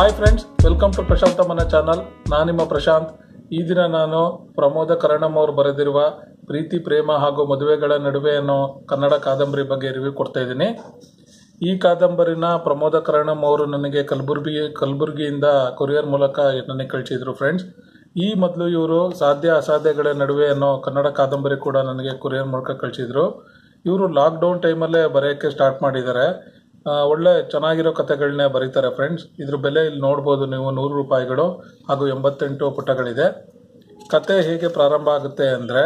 hi friends welcome to Prashanta Mana channel ನಾನು ನಿಮ್ಮ ಪ್ರಶಾಂತ್ ಈ ದಿನ ನಾನು ಪ್ರಮೋದ ಕರಣಮ್ ಅವರು ಬರೆದಿರುವ ಪ್ರೀತಿ ಪ್ರೇಮ ಹಾಗೂ ಮದುವೆಗಳ ನಡುವೆ ಅನ್ನೋ ಕನ್ನಡ ಕಾದಂಬರಿ ಬಗ್ಗೆ ರಿವ್ಯೂ ಕೊಡ್ತಾ ಇದ್ದೀನಿ ಈ ಕಾದಂಬರಿನ ಪ್ರಮೋದ ಕರಣಮ್ ಅವರು ನನಗೆ ಕಲಬುರ್ಗಿ ಕಲಬುರ್ಗಿಯಿಂದ ಕೊರಿಯರ್ ಮೂಲಕ ನನಗೆ ಕಳಿಸಿದ್ರು ಫ್ರೆಂಡ್ಸ್ ಈ ಮೊದಲು ಇವರು ಸಾಧ್ಯ ಅಸಾಧ್ಯಗಳ ನಡುವೆ ಅನ್ನೋ ಕನ್ನಡ ಕಾದಂಬರಿ ಕೂಡ ನನಗೆ ಕೊರಿಯರ್ ಮೂಲಕ ಕಳಿಸಿದ್ರು ಇವರು ಲಾಕ್ಡೌನ್ ಟೈಮಲ್ಲೇ ಬರೆಯೋಕ್ಕೆ ಸ್ಟಾರ್ಟ್ ಮಾಡಿದ್ದಾರೆ ಆ, ಒಳ್ಳೆ ಚೆನ್ನಾಗಿರೋ ಕಥೆಗಳನ್ನೇ ಬರೀತಾರೆ ಫ್ರೆಂಡ್ಸ್ ಇದ್ರ ಬೆಲೆ ಇಲ್ಲಿ ನೋಡ್ಬೋದು ನೀವು ನೂರು ರೂಪಾಯಿಗಳು ಹಾಗೂ ಎಂಬತ್ತೆಂಟು ಪುಟಗಳಿದೆ ಕತೆ ಹೇಗೆ ಪ್ರಾರಂಭ ಆಗುತ್ತೆ ಅಂದರೆ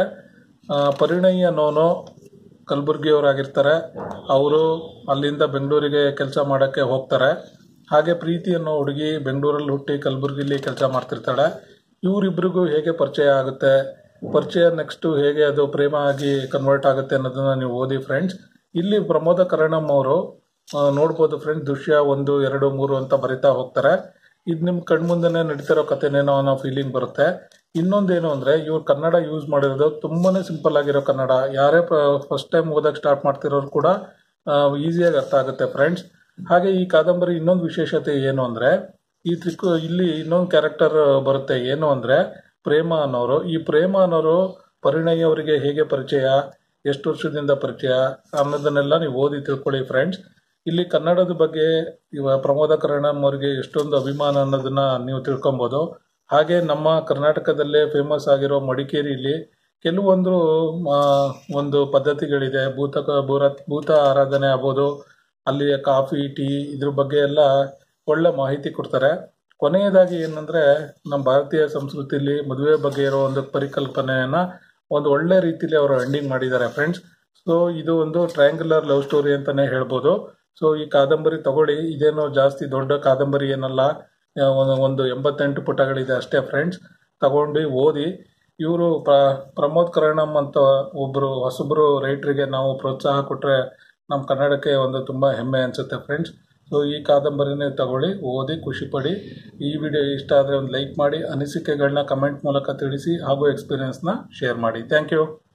ಪರಿಣಯ ಅನ್ನೋನು ಕಲಬುರ್ಗಿಯವರಾಗಿರ್ತಾರೆ ಅವರು ಅಲ್ಲಿಂದ ಬೆಂಗಳೂರಿಗೆ ಕೆಲಸ ಮಾಡೋಕ್ಕೆ ಹೋಗ್ತಾರೆ ಹಾಗೆ ಪ್ರೀತಿ ಅನ್ನೋ ಹುಡುಗಿ ಬೆಂಗಳೂರಲ್ಲಿ ಹುಟ್ಟಿ ಕಲಬುರ್ಗಿಲಿ ಕೆಲಸ ಮಾಡ್ತಿರ್ತಾಳೆ ಇವರಿಬ್ಬರಿಗೂ ಹೇಗೆ ಪರಿಚಯ ಆಗುತ್ತೆ ಪರಿಚಯ ನೆಕ್ಸ್ಟು ಹೇಗೆ ಅದು ಪ್ರೇಮ ಆಗಿ ಕನ್ವರ್ಟ್ ಆಗುತ್ತೆ ಅನ್ನೋದನ್ನ ನೀವು ಓದಿ ಫ್ರೆಂಡ್ಸ್ ಇಲ್ಲಿ ಪ್ರಮೋದ ಕರಣಮ್ ಅವರು ಆ, ನೋಡ್ಬೋದು ಫ್ರೆಂಡ್ಸ್ ದೃಶ್ಯ ಒಂದು ಎರಡು ಮೂರು ಅಂತ ಬರಿತಾ ಹೋಗ್ತಾರೆ ಇದು ನಿಮ್ಮ ಕಣ್ಮುಂದೆನೇ ನಡೀತಿರೋ ಕಥೆನೇನೋ ಅನ್ನೋ ಫೀಲಿಂಗ್ ಬರುತ್ತೆ ಇನ್ನೊಂದೇನು ಅಂದರೆ ಇವ್ರು ಕನ್ನಡ ಯೂಸ್ ಮಾಡಿರೋದು ತುಂಬಾನೇ ಸಿಂಪಲ್ ಆಗಿರೋ ಕನ್ನಡ ಯಾರೇ ಫಸ್ಟ್ ಟೈಮ್ ಓದಕ್ಕೆ ಸ್ಟಾರ್ಟ್ ಮಾಡ್ತಿರೋರು ಕೂಡ ಈಸಿಯಾಗಿ ಅರ್ಥ ಆಗುತ್ತೆ ಫ್ರೆಂಡ್ಸ್ ಹಾಗೆ ಈ ಕಾದಂಬರಿ ಇನ್ನೊಂದು ವಿಶೇಷತೆ ಏನು ಅಂದರೆ ಈ ತ್ರಿಕು ಇಲ್ಲಿ ಇನ್ನೊಂದು ಕ್ಯಾರೆಕ್ಟರ್ ಬರುತ್ತೆ ಏನು ಅಂದರೆ ಪ್ರೇಮ ಅನ್ನೋರು ಈ ಪ್ರೇಮ ಅನ್ನೋರು ಪರಿಣಯ ಅವರಿಗೆ ಹೇಗೆ ಪರಿಚಯ ಎಷ್ಟು ವರ್ಷದಿಂದ ಪರಿಚಯ ಅನ್ನೋದನ್ನೆಲ್ಲ ನೀವು ಓದಿ ತಿಳ್ಕೊಳ್ಳಿ ಫ್ರೆಂಡ್ಸ್ ಇಲ್ಲಿ ಕನ್ನಡದ ಬಗ್ಗೆ ಇವ ಪ್ರಮೋದ ಕರಣಮ್ ಅವರಿಗೆ ಎಷ್ಟೊಂದು ಅಭಿಮಾನ ಅನ್ನೋದನ್ನ ನೀವು ತಿಳ್ಕೊಬೋದು ಹಾಗೆ ನಮ್ಮ ಕರ್ನಾಟಕದಲ್ಲೇ ಫೇಮಸ್ ಆಗಿರೋ ಮಡಿಕೇರಿಯಲ್ಲಿ ಕೆಲವೊಂದು ಆ, ಒಂದು ಪದ್ಧತಿಗಳಿದೆ ಭೂತ ಭೂರ ಭೂತ ಆರಾಧನೆ ಆಗ್ಬೋದು ಅಲ್ಲಿಯ ಕಾಫಿ ಟೀ ಇದ್ರ ಬಗ್ಗೆ ಎಲ್ಲ ಒಳ್ಳೆ ಮಾಹಿತಿ ಕೊಡ್ತಾರೆ ಕೊನೆಯದಾಗಿ ಏನಂದ್ರೆ ನಮ್ಮ ಭಾರತೀಯ ಸಂಸ್ಕೃತಿಲಿ ಮದುವೆ ಬಗ್ಗೆ ಇರೋ ಒಂದು ಪರಿಕಲ್ಪನೆಯನ್ನ ಒಂದು ಒಳ್ಳೆ ರೀತಿಲಿ ಅವರು ಎಂಡಿಂಗ್ ಮಾಡಿದ್ದಾರೆ ಫ್ರೆಂಡ್ಸ್ ಸೊ ಇದು ಒಂದು ಟ್ರಯಾಂಗ್ಯುಲರ್ ಲವ್ ಸ್ಟೋರಿ ಅಂತಾನೆ ಹೇಳ್ಬೋದು ಸೊ ಈ ಕಾದಂಬರಿ ತಗೊಳ್ಳಿ ಇದೇನೋ ಜಾಸ್ತಿ ದೊಡ್ಡ ಕಾದಂಬರಿ ಏನಲ್ಲ ಆ, ಒಂದು ಒಂದು ಎಂಬತ್ತೆಂಟು ಪುಟಗಳಿದೆ ಅಷ್ಟೇ ಫ್ರೆಂಡ್ಸ್ ತಗೊಂಡು ಓದಿ ಇವರು ಪ್ರ ಪ್ರಮೋದ್ ಕರಣಮ್ ಅಂತ ಒಬ್ಬರು ಹೊಸಬ್ರು ರೈಟ್ರಿಗೆ ನಾವು ಪ್ರೋತ್ಸಾಹ ಕೊಟ್ಟರೆ ನಮ್ಮ ಕನ್ನಡಕ್ಕೆ ಒಂದು ತುಂಬ ಹೆಮ್ಮೆ ಅನಿಸುತ್ತೆ ಫ್ರೆಂಡ್ಸ್ ಸೊ ಈ ಕಾದಂಬರಿನೇ ತಗೊಳ್ಳಿ ಓದಿ ಖುಷಿಪಡಿ ಈ ವಿಡಿಯೋ ಇಷ್ಟ ಆದರೆ ಒಂದು ಲೈಕ್ ಮಾಡಿ ಅನಿಸಿಕೆಗಳನ್ನ ಕಮೆಂಟ್ ಮೂಲಕ ತಿಳಿಸಿ ಹಾಗೂ ಎಕ್ಸ್ಪೀರಿಯನ್ಸ್ನ ಶೇರ್ ಮಾಡಿ ಥ್ಯಾಂಕ್ ಯು